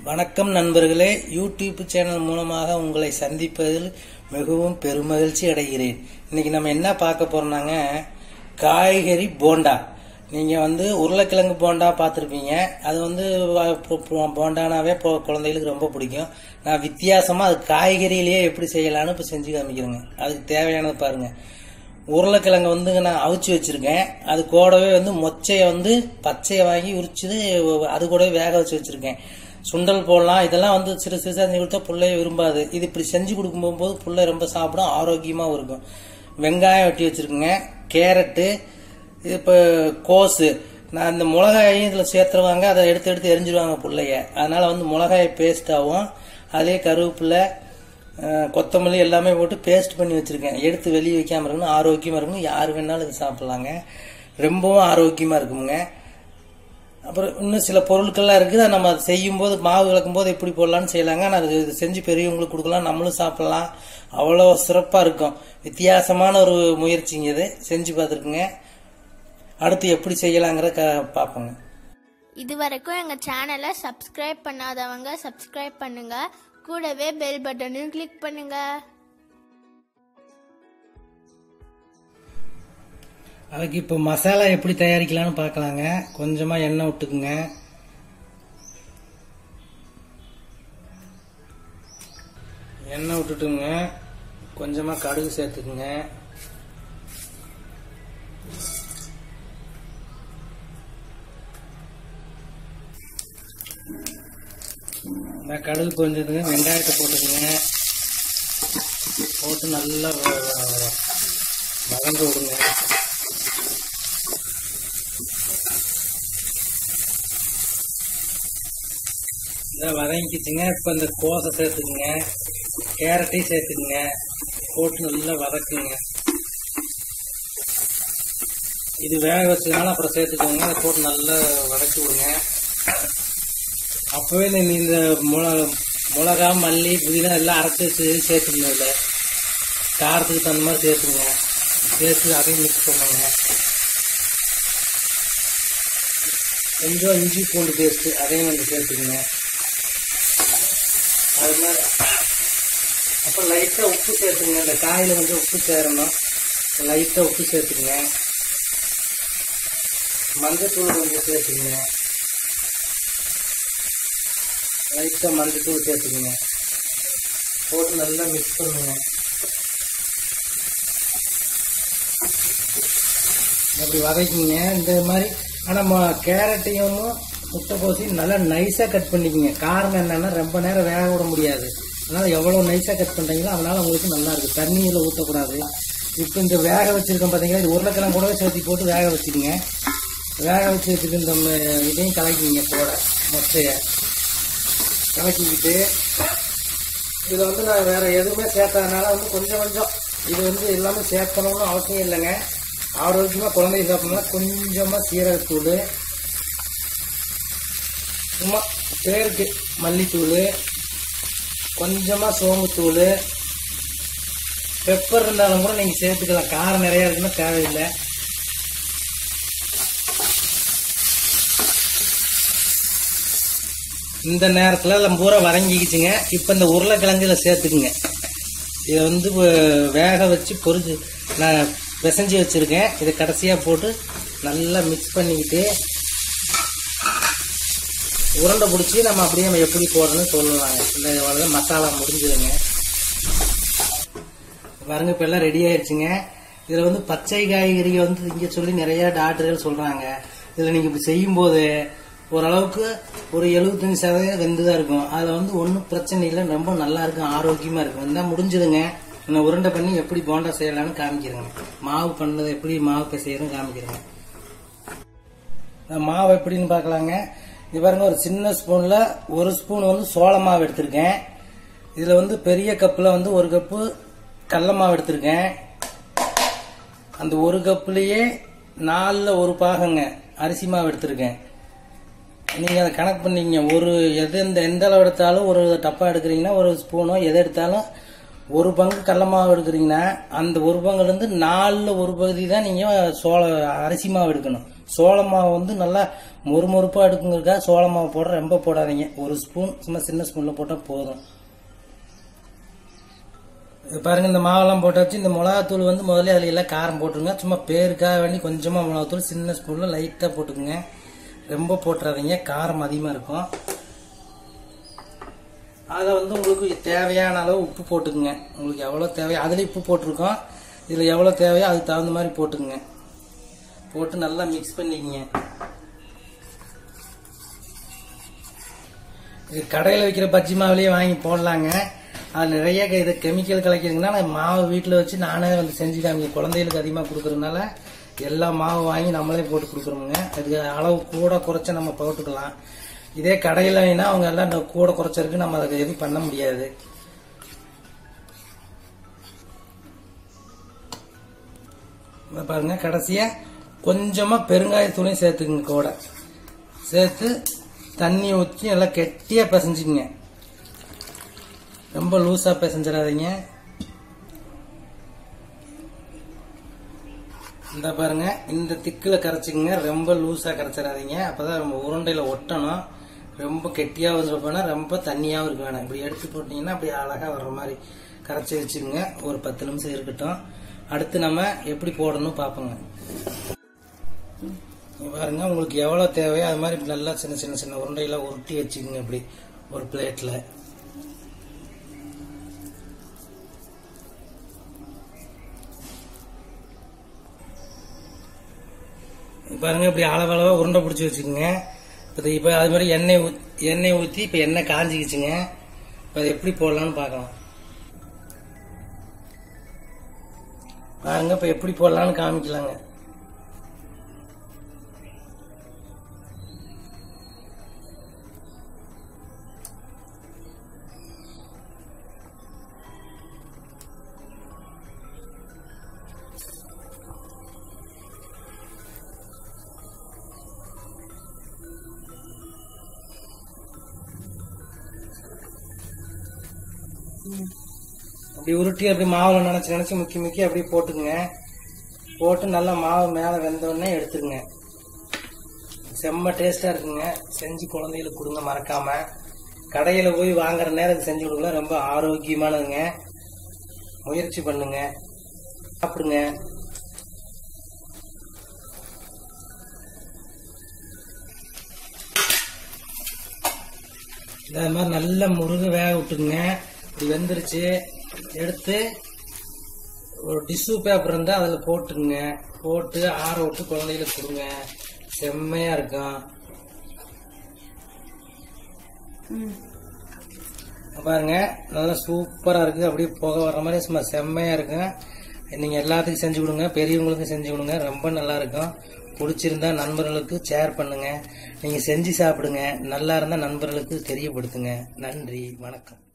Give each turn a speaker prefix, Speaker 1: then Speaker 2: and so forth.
Speaker 1: வணக்கம் நண்பர்களே YouTube channel மூலமாக உங்களை சந்திப்பதில் மிகவும் பெருமகிழ்ச்சி அடைகிறேன் இன்னைக்கு நம்ம என்ன பார்க்க போறோம்னாங்க காய்கறி போண்டா நீங்க வந்து உருளைக்கிழங்கு போண்டா பார்த்துருப்பீங்க அது வந்து வ- பொ- பொ- போண்டானாவே பொ- குழந்தைகளுக்கு ரொம்ப பிடிக்கும் நான் வித்தியாசமா அது காய்கறியிலேயே எப்படி செய்யலாம்னு இப்போ செஞ்சு காமிக்கிறேங்க அதுக்கு தேவையானது பாருங்க உருளைக்கிழங்கு வந்து நான் அவிச்சு வச்சிருக்கேன் அது கூடவே வந்து மொச்சையை வந்து பச்சையை வாங்கி உரிச்சுது அது கூடவே வேக வச்சு வச்சிருக்கேன் சுண்டல் போடலாம் இதெல்லாம் வந்து சிறு சிறு செஞ்சு கொடுத்தா பிள்ளைய விரும்பாது இது இப்படி செஞ்சு கொடுக்கும் போது பிள்ளை ரொம்ப சாப்பிடும் ஆரோக்கியமாகவும் இருக்கும் வெங்காயம் வெட்டி வச்சிருக்கேங்க கேரட்டு இது இப்போ கோஸு நான் இந்த மிளகாயையும் இதில் சேர்த்துருவாங்க அதை எடுத்து எடுத்து எரிஞ்சிருவாங்க பிள்ளைய அதனால வந்து மிளகாய் பேஸ்டாகவும் அதே கருவேப்பிலை அஹ், கொத்தமல்லி எல்லாமே போட்டு பேஸ்ட் பண்ணி வச்சிருக்கேன் எடுத்து வெளியே வைக்காம இருக்கணும் ஆரோக்கியமா இருக்கணும் யார் வேணாலும் இது சாப்பிடலாங்க ரொம்பவும் ஆரோக்கியமா இருக்குங்க அப்புறம் இன்னும் சில பொருட்கள்லாம் இருக்குது அதை நம்ம அதை செய்யும்போது மாவு கலக்கும் போது எப்படி போடலாம்னு செய்யலாங்க நான் இது செஞ்சு பெரியவங்களுக்கு கொடுக்கலாம் நம்மளும் சாப்பிடலாம் அவ்வளோ சிறப்பாக இருக்கும் வித்தியாசமான ஒரு முயற்சிங்க இது செஞ்சு பார்த்துருக்குங்க அடுத்து எப்படி செய்யலாங்கிற க பார்ப்போங்க
Speaker 2: இது வரைக்கும் எங்கள் சேனலை சப்ஸ்கிரைப் பண்ணாதவங்க சப்ஸ்கிரைப் பண்ணுங்க கூடவே பெல் பட்டனையும் கிளிக் பண்ணுங்க
Speaker 1: அதுக்கு இப்போ மசாலா எப்படி தயாரிக்கலாம்னு பார்க்கலாங்க கொஞ்சமாக எண்ணெய் விட்டுக்குங்க எண்ணெய் விட்டுட்டுங்க கொஞ்சமாக கடுகு சேர்த்துக்குங்க இந்த கடுகு கொஞ்சதுங்க வெங்காயத்தை போட்டுக்குங்க போட்டு நல்லா வ- வ- வதங்க விடுங்க இந்த வதங்கிச்சுங்க இப்போ இந்த கோசை சேர்த்துக்குங்க கேரட்டையும் சேர்த்துக்குங்க போட்டு நல்லா வதக்குங்க இது வேக வச்சதுனால அப்புறம் சேர்த்துக்கோங்க அதை போட்டு நல்லா வதக்கி விடுங்க அப்போவே நீ இந்த மிளகா மிளகா மல்லி புதினா எல்லாம் அரைச்சி வச்சு சேர்த்துக்கணும் இதில் காரத்துக்கு தகுந்த மாதிரி சேர்த்துங்க சேர்த்து அதையும் மிக்ஸ் பண்ணுங்க கொஞ்சம் இஞ்சி பூண்டு பேஸ்ட்டு அதையும் கொஞ்சம் சேர்த்துக்குங்க அது மாதிரி அப்புறம் லைட்டாக உப்பு சேர்த்துங்க இந்த காயில் கொஞ்சம் உப்பு சேரணும் லைட்டாக உப்பு சேர்த்துக்குங்க மஞ்சத்தூள் கொஞ்சம் சேர்த்துக்குங்க லைட்டாக மஞ்சத்தூள் சேர்த்துக்குங்க போட்டு நல்லா மிக்ஸ் பண்ணுங்க அப்படி வதக்கிங்க இந்த மாதிரி ஆனால் கேரட்டையும் முட்டைக்கோசையும் நல்லா நைஸாக கட் பண்ணிக்கங்க காரணம் என்னன்னா ரொம்ப நேரம் வேக விட முடியாது அதனால எவ்வளோ நைஸாக கட் பண்ணுறீங்களோ அதனால உங்களுக்கு நல்லா இருக்கு தண்ணியில் ஊற்றக்கூடாது இப்போ இந்த வேக வச்சிருக்கோம் பார்த்தீங்களா இது உருளைக்கிழங்கு கூடவே சேர்த்து போட்டு வேக வச்சுக்கோங்க வேக வச்சு வச்சுட்டு இந்த ம- இதையும் கலக்கிங்க போட மொச்சையை கலக்கிக்கிட்டு இதில் வந்து நான் வேற எதுவுமே சேர்த்ததுனால வந்து கொஞ்சம் கொஞ்சம் இது வந்து எல்லாமே சேர்க்கணும்னு அவசியம் இல்லைங்க ஆரோக்கியமாக குழந்தைங்க சாப்பிடணும்னா கொஞ்சமாக சீரகத்தூள் சும்மா பேருக்கு மல்லித்தூள் கொஞ்சமாக சோம்புத்தூள் பெப்பர் இருந்தாலும் கூட நீங்கள் சேர்த்துக்கலாம் காரம் நிறையா இருக்குன்னா தேவையில்லை இந்த நேரத்தில் எல்லாம் பூரா வதங்கிக்கிச்சுங்க இப்போ இந்த உருளைக்கிழங்குல சேர்த்துக்குங்க இதை வந்து வ- வேக வச்சு பொரிஞ்சு நான் பிசைஞ்சு வச்சுருக்கேன் இதை கடைசியாக போட்டு நல்லா மிக்ஸ் பண்ணிக்கிட்டு உருண்டை பிடிச்சி நம்ம அப்படியே நம்ம எப்படி போடணும்னு சொல்லலாங்க இந்த இவ்வளவுதான் மசாலா முடிஞ்சதுங்க பாருங்க இப்போ எல்லாம் ரெடி ஆயிடுச்சுங்க இதில் வந்து பச்சை காய்கறிகள் வந்து இங்கே சொல்லி நிறைய டாக்டர்கள் சொல்கிறாங்க இதில் நீங்கள் இப்படி செய்யும்போது ஓரளவுக்கு ஒரு எழுபத்தஞ்சு சதவீதம் வெந்து தான் இருக்கும் அதில் வந்து ஒன்றும் பிரச்சனை இல்லை ரொம்ப நல்லா இருக்கும் ஆரோக்கியமாக இருக்கும் இந்த முடிஞ்சுதுங்க நான் உருண்டை பண்ணி எப்படி போண்டா செய்யலாம்னு காமிக்கிறேங்க மாவு பண்ணது எப்படி மாவு பிசையணும் காமிக்கிறேங்க இந்த மாவு எப்படின்னு பார்க்கலாங்க இது பாருங்க ஒரு சின்ன ஸ்பூன்ல ஒரு ஸ்பூன் வந்து சோள மாவு எடுத்திருக்கேன் இதுல வந்து பெரிய கப்புல வந்து ஒரு கப்பு கடல மாவு எடுத்திருக்கேன் அந்த ஒரு கப்புலயே நாலுல ஒரு பாகங்க அரிசி மாவு எடுத்திருக்கேன் நீங்க அதை கணக்கு பண்ணீங்க ஒரு எது எந்த எந்த அளவு எடுத்தாலும் ஒரு டப்பா எடுக்கிறீங்கன்னா ஒரு ஸ்பூனோ எதை எடுத்தாலும் ஒரு பங்கு கடல மாவு எடுக்கிறீங்கன்னா அந்த ஒரு பங்குல இருந்து நாலுல ஒரு பகுதி தான் நீங்க சோள அரிசி மாவு எடுக்கணும் சோள மாவு வந்து நல்லா மொறுமொறுப்பா எடுக்குங்கிறதுக்காக சோள மாவு போடுற ரொம்ப போடாதீங்க ஒரு ஸ்பூன் சும்மா சின்ன ஸ்பூன்ல போட்டா போதும் இது பாருங்க இந்த மாவெல்லாம் போட்டாச்சு இந்த மிளகாத்தூள் வந்து முதல்ல அதுல எல்லாம் காரம் போட்டுருங்க சும்மா பேருக்காக வேண்டி கொஞ்சமா மிளகாத்தூள் சின்ன ஸ்பூன்ல லைட்டா போட்டுக்குங்க ரொம்ப போட்டுறாதீங்க காரம் அதிகமா இருக்கும் அதை வந்து உங்களுக்கு தேவையான அளவு உப்பு போட்டுக்குங்க உங்களுக்கு எவ்வளோ தேவையோ அதில் உப்பு போட்டிருக்கோம் இதில் எவ்வளோ தேவையோ அதுக்கு தகுந்த மாதிரி போட்டுக்குங்க போட்டு நல்லா மிக்ஸ் பண்ணிக்கங்க இது கடையில் வைக்கிற பஜ்ஜி மாவுலேயே வாங்கி போடலாங்க அது நிறைய க- இது கெமிக்கல் கலக்கிறதுனால நான் மாவு வீட்டில் வச்சு நானே வந்து செஞ்சு காமிக்க குழந்தைகளுக்கு அதிகமாக கொடுக்கறதுனால எல்லா மாவு வாங்கி நம்மளே போட்டு கொடுக்குறோமுங்க அதுக்கு அளவு கூட குறைச்சா நம்ம போட்டுக்கலாம் இதே கடையில் வாங்கினா அவங்க எல்லாம் இந்த கூட குறைச்சிருக்கு நம்ம அதை எதுவும் பண்ண முடியாது இதை பாருங்க கடைசியா கொஞ்சமா பெருங்காயத்தூளையும் சேர்த்துக்குங்க கூட சேர்த்து தண்ணி ஊற்றி நல்லா கெட்டியா பிசைஞ்சுக்குங்க ரொம்ப லூஸா பிசைஞ்சிடாதீங்க இந்த பாருங்க இந்த திக்குல கரைச்சிக்கங்க ரொம்ப லூஸா கரைச்சிடாதீங்க அப்பதான் ரொம்ப உருண்டையில ஒட்டணும் ரொம்ப கெட்டியாவும் இருக்க வேணாம் ரொம்ப தண்ணியாவும் இருக்க வேணாம் இப்படி எடுத்து போட்டீங்கன்னா அப்படி அழகா வர்ற மாதிரி கரைச்சி வச்சுக்கோங்க ஒரு பத்து நிமிஷம் இருக்கட்டும் அடுத்து நம்ம எப்படி போடணும் பார்ப்போங்க இங்க பாருங்க உங்களுக்கு எவ்வளவு தேவையோ அது மாதிரி இப்படி நல்லா சின்ன சின்ன சின்ன உருண்டையெல்லாம் உருட்டி வச்சுக்கோங்க இப்படி ஒரு பிளேட்ல பாருங்க இப்படி அளவளவா உருண்டை பிடிச்சி வச்சுக்கோங்க இப்போ இப்போ அது மாதிரி எண்ணெய் ஊத் எண்ணெய் ஊற்றி இப்போ எண்ணெய் காஞ்சிக்கிச்சுங்க இப்போ அதை எப்படி போடலாம்னு பார்க்கலாம் பாருங்க இப்போ எப்படி போடலாம்னு காமிக்கலாங்க அப்படி உருட்டி அப்படி மாவுல நினைச்சு நினைச்சு முக்கி முக்கி அப்படியே போட்டுக்குங்க போட்டு நல்லா மாவு மேல வெந்த உடனே எடுத்துருங்க செம்ம டேஸ்டா இருக்குங்க செஞ்சு குழந்தைகளுக்கு கொடுங்க மறக்காம கடையில போய் வாங்குற நேரம் இது செஞ்சு கொடுங்க ரொம்ப ஆரோக்கியமானதுங்க முயற்சி பண்ணுங்க சாப்பிடுங்க இந்த மாதிரி நல்ல முருகு வேக விட்டுக்குங்க இப்படி வெந்துருச்சு எடுத்து ஒரு டிஷ்யூ பேப்பர் இருந்தா அதுல போட்டுங்க போட்டு ஆற விட்டு குழந்தைகளுக்கு கொடுங்க செம்மையா இருக்கும் பாருங்க நல்லா சூப்பரா இருக்கு அப்படியே புகை வர்ற மாதிரி சும்மா செம்மையா இருக்கும் நீங்க எல்லாத்துக்கும் செஞ்சு கொடுங்க பெரியவங்களுக்கும் செஞ்சு கொடுங்க ரொம்ப நல்லா இருக்கும் பிடிச்சிருந்தா நண்பர்களுக்கு ஷேர் பண்ணுங்க நீங்க செஞ்சு சாப்பிடுங்க நல்லா இருந்தா நண்பர்களுக்கு தெரியப்படுத்துங்க நன்றி வணக்கம்